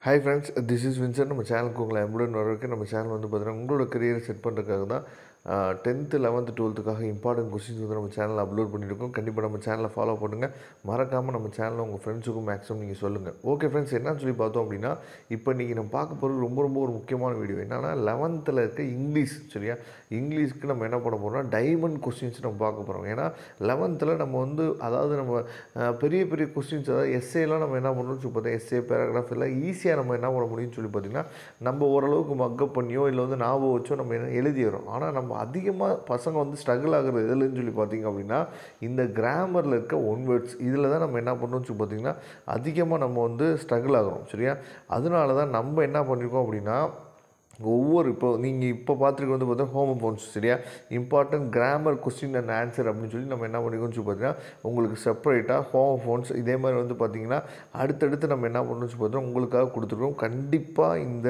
hi friends this is Windsor நம்ம சேனலுக்கு உங்களை எம்புடன் வரவேற்க நம்ம சேனல் வந்து பார்த்தீங்கன்னா உங்களோட கரியரை செட் பண்ணுறதுக்காக தான் டென்த்து லெவன்த்து டுவெல்த்துக்காக இம்பார்ட்டன்ட் கொஸ்டின்ஸ் வந்து நம்ம சேனலில் அப்லோட் பண்ணியிருக்கோம் கண்டிப்பாக நம்ம சேனலை ஃபாலோ பண்ணுங்கள் மறக்காமல் நம்ம சேனலை உங்கள் ஃப்ரெண்ட்ஸுக்கும் மேக்ஸிமம் நீங்கள் சொல்லுங்கள் ஓகே ஃப்ரெண்ட்ஸ் என்னன்னு சொல்லி பார்த்தோம் அப்படின்னா இப்போ இன்றைக்கி நம்ம பார்க்க போகிறது ரொம்ப ரொம்ப ஒரு முக்கியமான வீடியோ என்னென்னா லெவன்த்தில் இருக்க இங்கிலீஷ் சரியா இங்கிலீஷ்க்கு நம்ம என்ன பண்ண போகிறோம்னா டைமண்ட் கொஸ்டின்ஸ் நம்ம பார்க்க போகிறோம் ஏன்னா லெவன்த்தில் நம்ம வந்து அதாவது நம்ம அஹ், பெரிய பெரிய கொஸ்டின்ஸ் அதாவது எஸ்ஏலாம் நம்ம என்ன பண்ணணும்னு சொல்லி பார்த்தா எஸ்ஏ பேராகிராஃப் எல்லாம் ஈஸியாக நம்ம என்ன பண்ண முடியும்னு சொல்லி பார்த்தீங்கன்னா நம்ம ஓரளவுக்கு மக்கப் பண்ணியோ இல்லை வந்து ஞாபகம் வச்சோ நம்ம என்ன எழுதிடுறோம் ஆனால் நம்ம அதிகமாக பசங்க வந்து ஸ்ட்ரகிள் ஆகுறது எதுலன்னு சொல்லி பார்த்தீங்க அப்படின்னா இந்த கிராமரில் இருக்க ஒன் வேர்ட்ஸ் இதில் தான் நம்ம என்ன பண்ணணும்னு சொல்லி பார்த்தீங்கன்னா அதிகமாக நம்ம வந்து ஸ்ட்ரகிள் ஆகிறோம் சரியா அதனால தான் நம்ம என்ன பண்ணியிருக்கோம் அப்படின்னா ஒவ்வொரு இப்போ நீங்கள் இப்போ பார்த்துருக்க வந்து பார்த்தா ஹோம் ஃபோன்ஸ் சரியா important grammar question and answer அப்படின்னு சொல்லி நம்ம என்ன பண்ணிக்கோன்னு சொல்லி பார்த்தீங்கன்னா உங்களுக்கு செப்பரேட்டாக ஹோம் ஃபோன்ஸ் இதே மாதிரி வந்து பார்த்தீங்கன்னா அடுத்தடுத்து நம்ம என்ன பண்ணணும்னு சொல்லி பார்த்தீங்கன்னா உங்களுக்காக கொடுத்துருக்கோம் கண்டிப்பாக இந்த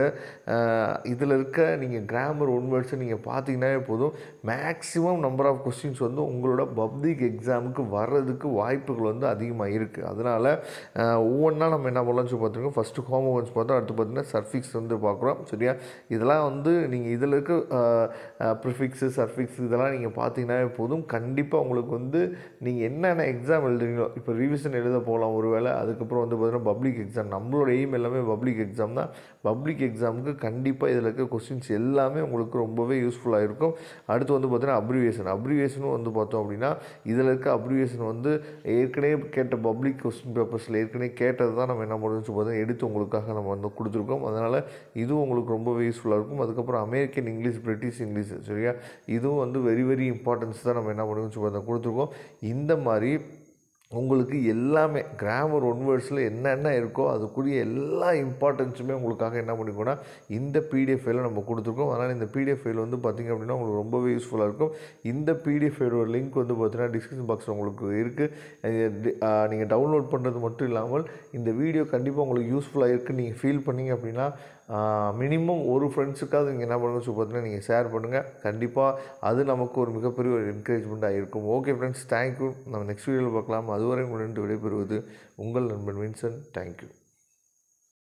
இதில் இருக்க நீங்கள் கிராமர் ஒன் வேர்ட்ஸை நீங்கள் பார்த்தீங்கன்னாவே போதும் மேக்ஸிமம் நம்பர் ஆஃப் கொஸ்டின்ஸ் வந்து உங்களோட பப்ளிக் எக்ஸாமுக்கு வர்றதுக்கு வாய்ப்புகள் வந்து அதிகமாக இருக்குது அதனால் ஒவ்வொன்றா நம்ம என்ன பண்ணலாம்னு சொல்லி பார்த்துருக்கோம் ஃபஸ்ட்டு ஹோம் ஃபோன்ஸ் பார்த்தோம் அடுத்து பார்த்தீங்கன்னா சர்ஃபிக்ஸ் வந்து பார்க்குறோம் சரியா இதெல்லாம் வந்து நீங்கள் இதில் இருக்க ப்ரிஃபிக்ஸு சர்ஃபிக்ஸ் இதெல்லாம் நீங்கள் பார்த்தீங்கன்னாவே போதும் கண்டிப்பாக உங்களுக்கு வந்து நீங்கள் என்னென்ன எக்ஸாம் எழுதுறீங்களோ இப்போ ரிவிஷன் எழுத போகலாம் ஒருவேளை அதுக்கப்புறம் வந்து பார்த்தீங்கன்னா பப்ளிக் எக்ஸாம் நம்மளோட எய்ம் எல்லாமே பப்ளிக் எக்ஸாம் தான் பப்ளிக் எக்ஸாமுக்கு கண்டிப்பாக இதில் இருக்க கொஸ்டின்ஸ் எல்லாமே உங்களுக்கு ரொம்பவே யூஸ்ஃபுல்லாக இருக்கும் அடுத்து வந்து பார்த்தீங்கன்னா அப்ரிவேஷன் அப்ரிவேஷனும் வந்து பார்த்தோம் அப்படின்னா இதில் இருக்க அப்ரிவேஷன் வந்து ஏற்கனவே கேட்ட பப்ளிக் கொஸ்டின் பேப்பர்ஸில் ஏற்கனவே கேட்டது தான் நம்ம என்ன பண்ணுறோம்னு சொல்லி பார்த்தா எடுத்து உங்களுக்காக நம்ம வந்து கொடுத்துருக்கோம் அதனால் இதுவும் உங்களுக்கு ரொம்பவே யூஸ்ஃபுல்லாக இருக்கும் அதுக்கப்புறம் அமெரிக்கன் இங்கிலீஷ் பிரிட்டிஷ் இங்கிலீஷ் சரியா இதுவும் வந்து வெரி வெரி இம்பார்ட்டன்ஸ் தான் நம்ம என்ன பண்ணுவோம்னு சொல்லி பார்த்தா கொடுத்துருக்கோம் இந்த மாதிரி உங்களுக்கு எல்லாமே கிராமர் ஒன் வேர்ட்ஸில் என்னென்ன இருக்கோ அதுக்குரிய எல்லா இம்பார்ட்டன்ஸுமே உங்களுக்காக என்ன பண்ணிக்கோன்னா இந்த பிடிஎஃப் ஃபைலில் நம்ம கொடுத்துருக்கோம் அதனால் இந்த பிடிஎஃப் ஃபைல் வந்து பார்த்திங்க அப்படின்னா உங்களுக்கு ரொம்பவே யூஸ்ஃபுல்லாக இருக்கும் இந்த பிடிஎஃப் ஃபைலோட லிங்க் வந்து பார்த்தீங்கன்னா டிஸ்கிரிப்ஷன் பாக்ஸில் உங்களுக்கு இருக்குது நீங்கள் டவுன்லோட் பண்ணுறது மட்டும் இல்லாமல் இந்த வீடியோ கண்டிப்பாக உங்களுக்கு யூஸ்ஃபுல்லாக இருக்குன்னு நீங்கள் ஃபீல் பண்ணீங்க அப்படின்னா மினிமம் ஒரு ஃப்ரெண்ட்ஸுக்காவது நீங்கள் என்ன பண்ணுங்க சொல்லி பார்த்தீங்கன்னா நீங்கள் ஷேர் பண்ணுங்கள் கண்டிப்பாக அது நமக்கு ஒரு மிகப்பெரிய ஒரு என்கரேஜ்மெண்ட்டாக இருக்கும் ஓகே ஃப்ரெண்ட்ஸ் தேங்க்யூ நம்ம நெக்ஸ்ட் வீடியோவில் பார்க்கலாம் அதுவரை உங்களிடம் விடைபெறுவது உங்கள் நண்பன் வின்சன் தேங்க்யூ